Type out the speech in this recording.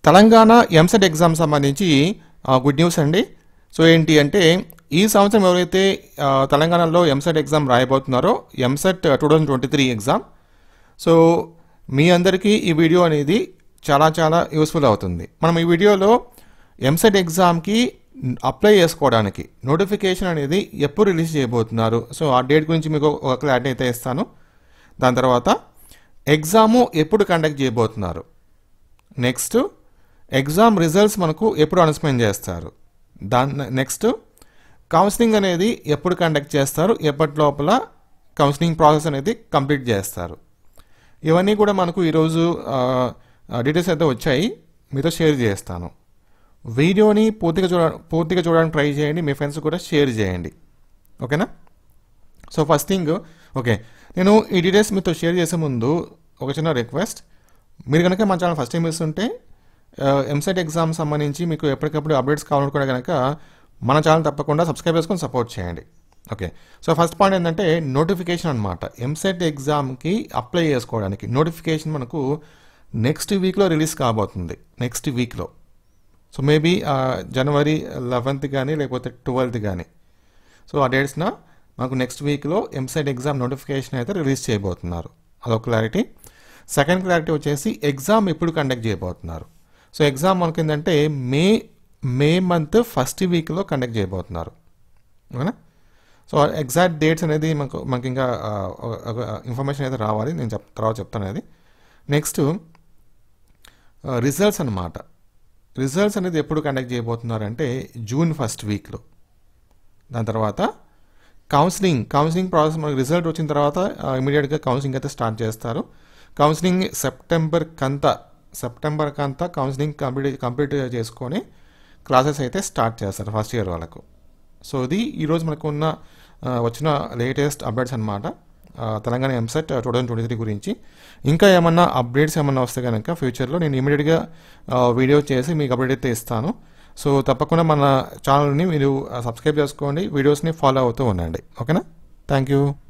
Telangana EAMCET exam సంబంధించి good news అండి so ఏంటి అంటే ఈ సంవత్సరం ఎవరైతే ఆ, తెలంగాణలో ఎంసెట్ ఎగ్జామ్ రాయబోతున్నారో EAMCET two thousand twenty three exam so మీ అందరికీ ఈ వీడియో అనేది చాలా చాలా యూస్ఫుల్ అవుతుంది మనం ఈ వీడియోలో ఎంసెట్ ఎగ్జామ్కి అప్లై చేసుకోవడానికి నోటిఫికేషన్ అనేది ఎప్పుడు రిలీజ్ చేయబోతున్నారు సో ఆ డేట్ గురించి మీకు ఒక క్లారిటీ అయితే ఇస్తాను దాని తర్వాత ఎగ్జాము ఎప్పుడు కండక్ట్ చేయబోతున్నారు నెక్స్ట్ ఎగ్జామ్ రిజల్ట్స్ మనకు ఎప్పుడు అనౌన్స్మెంట్ చేస్తారు దాని నెక్స్ట్ కౌన్సిలింగ్ అనేది ఎప్పుడు కండక్ట్ చేస్తారు ఎప్పటి లోపల కౌన్సిలింగ్ ప్రాసెస్ అనేది కంప్లీట్ చేస్తారు ఇవన్నీ కూడా మనకు ఈరోజు డీటెయిల్స్ అయితే వచ్చాయి మీతో షేర్ చేస్తాను వీడియోని పూర్తిగా చూడ పూర్తిగా చూడడానికి ట్రై చేయండి మీ ఫ్రెండ్స్ కూడా షేర్ చేయండి ఓకేనా సో ఫస్ట్ థింగ్ ఓకే నేను ఈ డీటెయిల్స్ మీతో షేర్ చేసే ముందు ఒక చిన్న రిక్వెస్ట్ మీరు కనుక మా ఛానల్ ఫస్ట్ టైం ఇస్తుంటే ఎంసెట్ ఎగ్జామ్ సంబంధించి మీకు ఎప్పటికప్పుడు అప్డేట్స్ కావాలనుకుంటే కనుక మన ఛానల్ తప్పకుండా సబ్స్క్రైబ్ చేసుకొని సపోర్ట్ చేయండి ఓకే సో ఫస్ట్ పాయింట్ ఏంటంటే నోటిఫికేషన్ అనమాట ఎంసెట్ ఎగ్జామ్కి అప్లై చేసుకోవడానికి నోటిఫికేషన్ మనకు నెక్స్ట్ వీక్లో రిలీజ్ కాబోతుంది నెక్స్ట్ వీక్లో సో మేబీ జనవరి లెవెన్త్ కానీ లేకపోతే ట్వెల్త్ కానీ సో ఆ డేట్స్న మాకు నెక్స్ట్ వీక్లో ఎంసెట్ ఎగ్జామ్ నోటిఫికేషన్ అయితే రిలీజ్ చేయబోతున్నారు అదొక క్లారిటీ సెకండ్ క్లారిటీ వచ్చేసి ఎగ్జామ్ ఎప్పుడు కండక్ట్ చేయబోతున్నారు సో ఎగ్జామ్ మనకి ఏంటంటే మే మే మంత్ ఫస్ట్ వీక్లో కండక్ట్ చేయబోతున్నారు ఓకేనా సో ఎగ్జాక్ట్ డేట్స్ అనేది మనకు మనకి ఇంకా ఇన్ఫర్మేషన్ అయితే రావాలి నేను చెప్ తర్వాత చెప్తాను అది నెక్స్ట్ రిజల్ట్స్ అన్నమాట రిజల్ట్స్ అనేది ఎప్పుడు కండక్ట్ చేయబోతున్నారంటే జూన్ ఫస్ట్ వీక్లో దాని తర్వాత కౌన్సిలింగ్ కౌన్సిలింగ్ ప్రాసెస్ మనకి రిజల్ట్ వచ్చిన తర్వాత ఇమీడియట్గా కౌన్సిలింగ్ అయితే స్టార్ట్ చేస్తారు కౌన్సిలింగ్ సెప్టెంబర్ కంతా సెప్టెంబర్ కంతా కౌన్సిలింగ్ కంప్లీట్ కంప్లీట్ చేసుకొని క్లాసెస్ అయితే స్టార్ట్ చేస్తారు ఫస్ట్ ఇయర్ వాళ్ళకు సో ఇది ఈరోజు మనకు ఉన్న ఆ, వచ్చిన లేటెస్ట్ అప్డేట్స్ అనమాట Telangana EAMCET two thousand twenty three గురించి ఇంకా ఏమన్నా అప్డేట్స్ ఏమన్నా వస్తే కనుక ఫ్యూచర్లో నేను ఇమీడియట్గా వీడియో చేసి మీకు అప్డేట్ అయితే ఇస్తాను సో తప్పకుండా మన ఛానల్ని మీరు సబ్స్క్రైబ్ చేసుకోండి వీడియోస్ని ఫాలో అవుతూ ఉండండి ఓకేనా థ్యాంక్ యూ